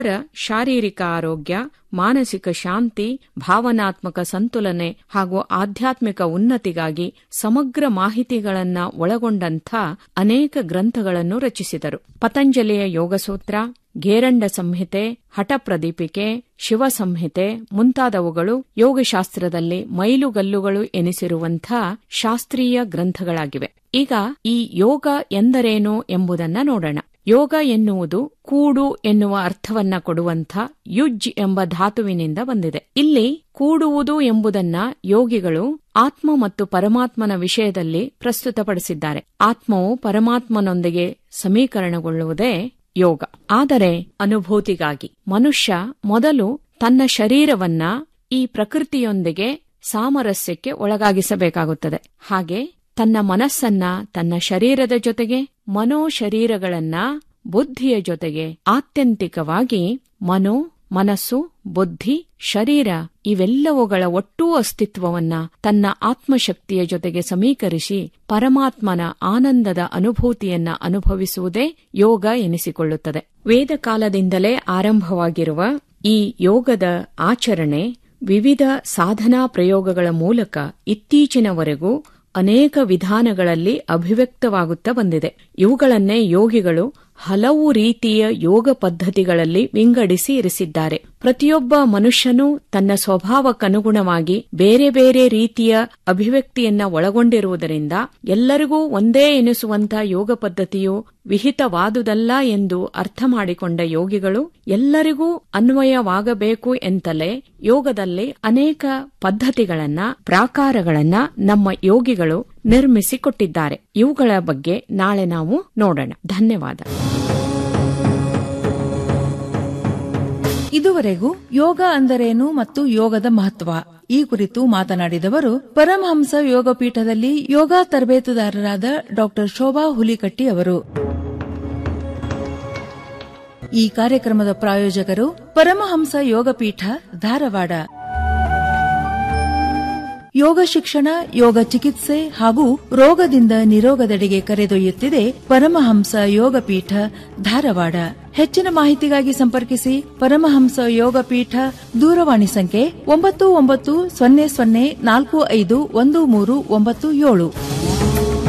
ಶಾರೀರಿಕ ಆರೋಗ್ಯ ಮಾನಸಿಕ ಶಾಂತಿ ಭಾವನಾತ್ಮಕ ಸಂತುಲನೆ ಹಾಗೂ ಆಧ್ಯಾತ್ಮಿಕ ಉನ್ನತಿಗಾಗಿ ಸಮಗ್ರ ಮಾಹಿತಿಗಳನ್ನ ಒಳಗೊಂಡಂಥ ಅನೇಕ ಗ್ರಂಥಗಳನ್ನು ರಚಿಸಿದರು ಪತಂಜಲಿಯ ಯೋಗಸೂತ್ರ ಗೇರಂಡ ಸಂಹಿತೆ ಹಠಪ್ರದೀಪಿಕೆ ಶಿವ ಸಂಹಿತೆ ಮುಂತಾದವುಗಳು ಯೋಗಶಾಸ್ತ್ರದಲ್ಲಿ ಮೈಲುಗಲ್ಲುಗಳು ಎನಿಸಿರುವಂಥ ಶಾಸ್ತ್ರೀಯ ಗ್ರಂಥಗಳಾಗಿವೆ ಈಗ ಈ ಯೋಗ ಎಂದರೇನು ಎಂಬುದನ್ನ ನೋಡೋಣ ಯೋಗ ಎನ್ನುವುದು ಕೂಡು ಎನ್ನುವ ಅರ್ಥವನ್ನ ಕೊಡುವಂಥ ಯುಜ್ ಎಂಬ ಧಾತುವಿನಿಂದ ಬಂದಿದೆ ಇಲ್ಲಿ ಕೂಡುವುದು ಎಂಬುದನ್ನ ಯೋಗಿಗಳು ಆತ್ಮ ಮತ್ತು ಪರಮಾತ್ಮನ ವಿಷಯದಲ್ಲಿ ಪ್ರಸ್ತುತಪಡಿಸಿದ್ದಾರೆ ಆತ್ಮವು ಪರಮಾತ್ಮನೊಂದಿಗೆ ಸಮೀಕರಣಗೊಳ್ಳುವುದೇ ಯೋಗ ಆದರೆ ಅನುಭೂತಿಗಾಗಿ ಮನುಷ್ಯ ಮೊದಲು ತನ್ನ ಶರೀರವನ್ನ ಈ ಪ್ರಕೃತಿಯೊಂದಿಗೆ ಸಾಮರಸ್ಯಕ್ಕೆ ಒಳಗಾಗಿಸಬೇಕಾಗುತ್ತದೆ ಹಾಗೆ ತನ್ನ ಮನಸ್ಸನ್ನ ತನ್ನ ಶರೀರದ ಜೊತೆಗೆ ಮನೋಶರೀರಗಳನ್ನ ಬುದ್ಧಿಯ ಜೊತೆಗೆ ಆತ್ಯಂತಿಕವಾಗಿ ಮನೋ ಮನಸ್ಸು ಬುದ್ಧಿ ಶರೀರ ಇವೆಲ್ಲವುಗಳ ಒಟ್ಟೂ ಅಸ್ತಿತ್ವವನ್ನ ತನ್ನ ಆತ್ಮಶಕ್ತಿಯ ಜೊತೆಗೆ ಸಮೀಕರಿಸಿ ಪರಮಾತ್ಮನ ಆನಂದದ ಅನುಭೂತಿಯನ್ನ ಅನುಭವಿಸುವುದೇ ಯೋಗ ಎನಿಸಿಕೊಳ್ಳುತ್ತದೆ ವೇದ ಕಾಲದಿಂದಲೇ ಆರಂಭವಾಗಿರುವ ಈ ಯೋಗದ ಆಚರಣೆ ವಿವಿಧ ಸಾಧನಾ ಪ್ರಯೋಗಗಳ ಮೂಲಕ ಇತ್ತೀಚಿನವರೆಗೂ ಅನೇಕ ವಿಧಾನಗಳಲ್ಲಿ ಅಭಿವ್ಯಕ್ತವಾಗುತ್ತಾ ಬಂದಿದೆ ಇವುಗಳನ್ನೇ ಯೋಗಿಗಳು ಹಲವು ರೀತಿಯ ಯೋಗ ಪದ್ಧತಿಗಳಲ್ಲಿ ವಿಂಗಡಿಸಿ ಇರಿಸಿದ್ದಾರೆ ಪ್ರತಿಯೊಬ್ಬ ಮನುಷ್ಯನೂ ತನ್ನ ಸ್ವಭಾವಕ್ಕನುಗುಣವಾಗಿ ಬೇರೆ ಬೇರೆ ರೀತಿಯ ಅಭಿವ್ಯಕ್ತಿಯನ್ನ ಒಳಗೊಂಡಿರುವುದರಿಂದ ಎಲ್ಲರಿಗೂ ಒಂದೇ ಎನಿಸುವಂತ ಯೋಗ ಪದ್ಧತಿಯು ವಿಹಿತವಾದುದಲ್ಲ ಎಂದು ಅರ್ಥ ಮಾಡಿಕೊಂಡ ಯೋಗಿಗಳು ಎಲ್ಲರಿಗೂ ಅನ್ವಯವಾಗಬೇಕು ಎಂತಲೇ ಯೋಗದಲ್ಲಿ ಅನೇಕ ಪದ್ಧತಿಗಳನ್ನ ಪ್ರಾಕಾರಗಳನ್ನ ನಮ್ಮ ಯೋಗಿಗಳು ನಿರ್ಮಿಸಿಕೊಟ್ಟಿದ್ದಾರೆ ಇವುಗಳ ಬಗ್ಗೆ ನಾಳೆ ನಾವು ನೋಡೋಣ ಧನ್ಯವಾದ ಇದುವರೆಗೂ ಯೋಗ ಅಂದರೇನು ಮತ್ತು ಯೋಗದ ಮಹತ್ವ ಈ ಕುರಿತು ಮಾತನಾಡಿದವರು ಪರಮಹಂಸ ಯೋಗ ಪೀಠದಲ್ಲಿ ಯೋಗ ತರಬೇತುದಾರರಾದ ಡಾಕ್ಟರ್ ಶೋಭಾ ಹುಲಿಕಟ್ಟಿ ಅವರು ಈ ಕಾರ್ಯಕ್ರಮದ ಪ್ರಾಯೋಜಕರು ಪರಮಹಂಸ ಯೋಗಪೀಠ ಧಾರವಾಡ ಯೋಗ ಶಿಕ್ಷಣ ಯೋಗ ಚಿಕಿತ್ಸೆ ಹಾಗೂ ರೋಗದಿಂದ ನಿರೋಗದೆಡೆಗೆ ಕರೆದೊಯ್ಯುತ್ತಿದೆ ಪರಮಹಂಸ ಯೋಗಪೀಠ ಧಾರವಾಡ ಹೆಚ್ಚಿನ ಮಾಹಿತಿಗಾಗಿ ಸಂಪರ್ಕಿಸಿ ಪರಮಹಂಸ ಯೋಗಪೀಠ ದೂರವಾಣಿ ಸಂಖ್ಯೆ ಒಂಬತ್ತು ಒಂಬತ್ತು ಸೊನ್ನೆ ಸೊನ್ನೆ ನಾಲ್ಕು ಐದು ಒಂದು ಮೂರು ಒಂಬತ್ತು ಏಳು